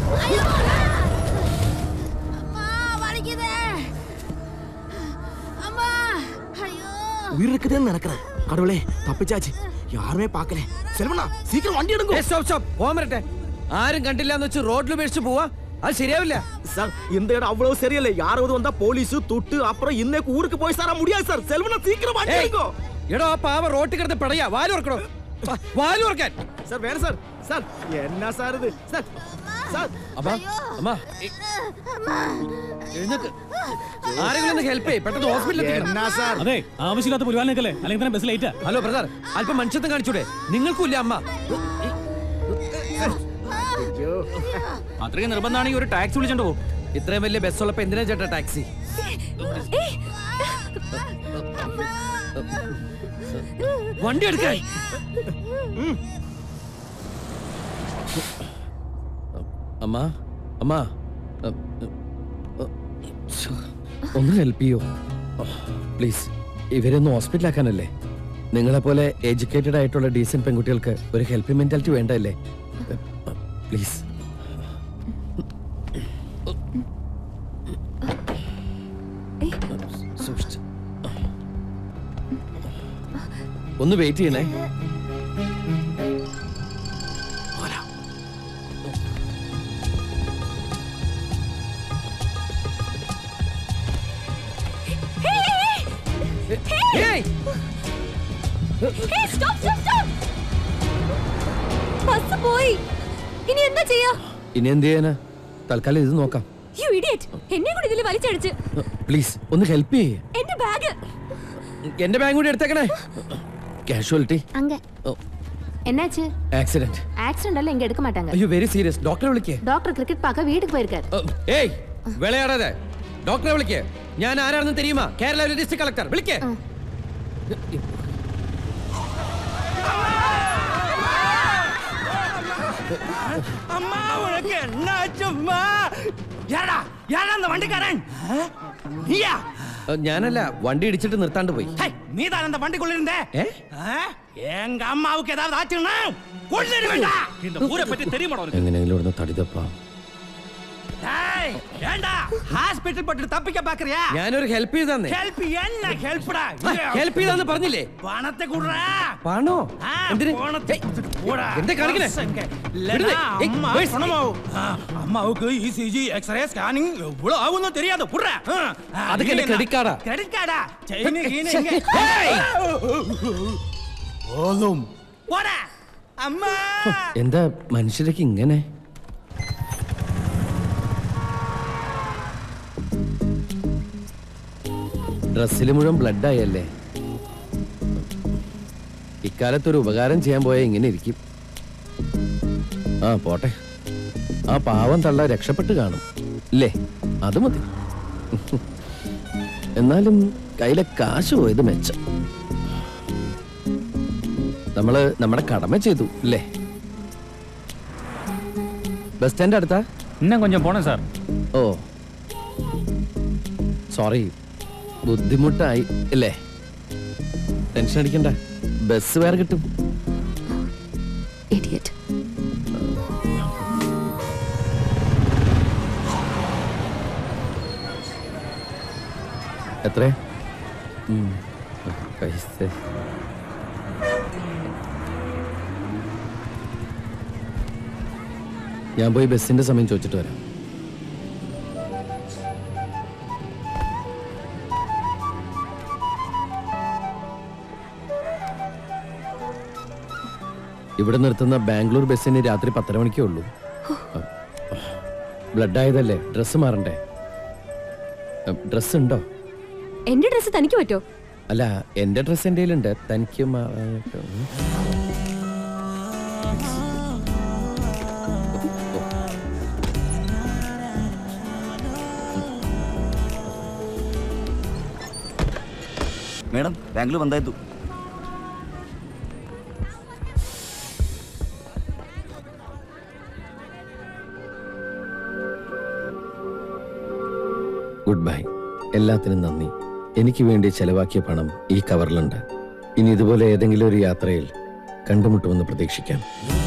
அம்மா வலிக்குதே அம்மா ஐயோ உயிர் இருக்குதுன்னு நினைக்கிறேன் கடவுளே தப்பிச்சாச்சு யாருமே பார்க்கல செல்வனா சீக்கிரம் வண்டி எடுங்க സ്റ്റോപ്പ് സ്റ്റോപ്പ് പോകാൻ വരട്ടെ ആരും കണ്ടില്ല എന്ന് വെച്ച് റോഡിൽ ഉപേക്ഷിച്ച് പോവാ അത് ശരിയാവില്ല சார் இந்த இடம் அவ்வளவு சரியில்லை யாராவது வந்தா போலீஸ் துட்டு அப்புறம் இன்னைக்கு ஊருக்கு போய் சார முடியாது சார் செல்வனா சீக்கிரம் வண்டி ഏയ്, எடுங்க എടോ ആ പാവ റോട്ടിൽ കിടന്ന് പടയാ വാല് ഉറക്കണോ വാല് ഉറക്കാൻ சார் வேணும் சார் சார் என்ன சார் இது சார் சார் അമ്മ അമ്മ എ- എഴുന്നേക്ക് ആരെങ്കിലും ഒന്ന് ഹെൽപ്പ് ചെയ്യ് പെട്ടെന്ന് ഹോസ്പിറ്റലിൽ എത്തിക്കണം என்ன சார் അതെ ആവശ്യമില്ലാത്ത പുലിവാലിനേക്കല്ലേ അല്ലെങ്കിൽ തന്നെ ബസ് ലേറ്റാ ഹലോ ബ്രദർ അല്പം മനുഷ്യത്വം കാണിച്ചൂടെ നിങ്ങൾക്കും ഇല്ല അമ്മ അത്രയും നിർബന്ധമാണെങ്കിൽ ഒരു ടാക്സി വിളിച്ചോണ്ട് പോകും ഇത്രയും വലിയ ബസ് ഉള്ളപ്പോ എന്തിനാ ചേട്ടാ ടാക്സി വണ്ടി എടുക്കാൻ അമ്മ അമ്മ അ, അ, ശ്ശോ, ഒന്ന് ഹെൽപ്പ് ചെയ്യോ പ്ലീസ് ഇവരൊന്ന് ഹോസ്പിറ്റലാക്കാനല്ലേ നിങ്ങളെ പോലെ എഡ്യൂക്കേറ്റഡ് ആയിട്ടുള്ള ഡീസന്റ് പെൺകുട്ടികൾക്ക് ഒരു ഹെൽപ്പിംഗ് മെന്റാലിറ്റി വേണ്ടല്ലേ പ്ലീസ് സൂക്ഷിച്ച് ഒന്ന് വെയിറ്റ് ചെയ്യണേ ഏയ്! ബസ് പോയി ഇനി എന്താ ചെയ്യാ ഇനി എന്ത് ചെയ്യാനാ തൽക്കാലം ഇത് നോക്കാം യു ഇഡിയറ്റ് എന്നെ കൂടി ഇതിൽ വലിച്ചടിച്ച് പ്ലീസ് ഒന്ന് ഹെൽപ്പ് ചെയ്യേ എന്റെ ബാഗ് എന്റെ ബാഗ് കൂടി എടുത്തേക്കണേ കാഷ്വാലിറ്റി அங்க என்னாச்சு ആക്സിഡന്റ് ஆக்சிடென்ட் எல்லாம் இங்க எடுக்க மாட்டாங்க അയ്യോ വെരി സീരിയസ് ഡോക്ടറെ വിളിക്കേ டாக்டர் கிரிக்கெட் பார்க்க வீட்டுக்கு போயிருக்காரு ഏയ് വിളയാടാതെ ഡോക്ടറെ വിളിക്കേ ഞാൻ ആരാണെന്ന് തെരിയുമാ കേരള ഡിസ്ട്രിക്ട് കളക്ടർ വിളിക്കേ அம்மா உனக்கு என்னாச்சும்மா யாரடா யாரடா அந்த வண்டிக்காரன் நீயா ഞാനല്ല വണ്ടി ഇടിച്ചിട്ട് നിർത്താണ്ട് പോയി ஹை, நீதான் அந்த வண்டிக்குள்ள இருந்த ഏ? ஆ? எங்க அம்மாவுக்கு ஏதாவது ஆச்சுன்னா கொள்ளிடுவேண்டா இந்த ஊரை பத்தி தெரியுமாடா உனக்கு എങ്ങനെയെങ്കിലും ഇവിടുന്ന് തടിതപ്പാ டேய், ஏண்டா ஹாஸ்பிடல் பட்டு தப்பிக்க பாக்குறியா ഞാനൊരു ഹെൽപ്പ് ചെയ്തന്നേ ஹெல்ப் என்ன ஹெல்ப்டா ഹെൽപ്പ് ചെയ്താന്ന് പറഞ്ഞില്ലേ பணத்தை குடுறா പണോ ஆ, എന്തിന് பணத்தை ഏയ്, கொடுத்துட்டு போடா. എന്താ കാണിക്കണേ பசங்க. விடுதே. இல்லைன்னா ஏய், அம்மா where's- பணமாவும். ஆ, அம்மாவுக்கு இசிஜி எக்ஸ்ரே ஸ்கேனிங் எவ்வளவு ஆகும்னு தெரியாது புடுற அதுக்கு என்ன credit card ஆ? கிரெடிட் கார்டா செயின் கீனு ச்சே. இங்க. ஏய். போதும் போடா அம்மா എന്താ മനുഷ്യരൊക്കെ ഇങ്ങനെ ഡ്രസ്സിൽ മുഴുവൻ ബ്ലഡ് ആയല്ലേ ഇക്കാലത്തൊരു ഉപകാരം ചെയ്യാൻ പോയാൽ ഇങ്ങനെ ഇരിക്കും ആ പോട്ടെ ആ പാവം തള്ള രക്ഷപ്പെട്ട് കാണും ഇല്ലേ അത് മതി എന്നാലും കയ്യിലെ കാശ് പോയത് മെച്ചം നമ്മള് നമ്മുടെ കടമ ചെയ്തു അല്ലേ ബസ് സ്റ്റാൻഡ് അടുത്താ இன்னும் கொஞ்சம் போனேன் சார் ഓ സോറി ബുദ്ധിമുട്ടായി അല്ലേ ടെൻഷൻ അടിക്കണ്ട ബസ് വേറെ കിട്ടും ഇഡിയറ്റ് എത്ര പൈസ ഞാൻ പോയി ബസ്സിന്റെ സമയം ചോദിച്ചിട്ട് വരാം ഇവിടെ നിർത്തുന്ന ബാംഗ്ലൂർ ബസ്സിന് രാത്രി പത്തര മണിക്കേ ഉള്ളൂ ബ്ലഡ് ആയതല്ലേ ഡ്രസ്സ് മാറണ്ടേ ഡ്രസ്സ് ഉണ്ടോ എന്റെ ഡ്രസ്സ് തനിക്ക് പറ്റോ അല്ല എന്റെ ഡ്രസ് എൻ്റെ കയ്യിലുണ്ട് തനിക്ക് മാ- ഉം. ಮೇಡಮ್ ಬ್ಯಾಂಗ್ಳೂರ್ ಬಂದಾಯ್ತು ഗുഡ് ബൈ എല്ലാത്തിനും നന്ദി എനിക്ക് വേണ്ടി ചെലവാക്കിയ പണം ഈ കവറിലുണ്ട് ഇനി ഇതുപോലെ ഏതെങ്കിലും ഒരു യാത്രയിൽ കണ്ടുമുട്ടുമെന്ന് പ്രതീക്ഷിക്കാം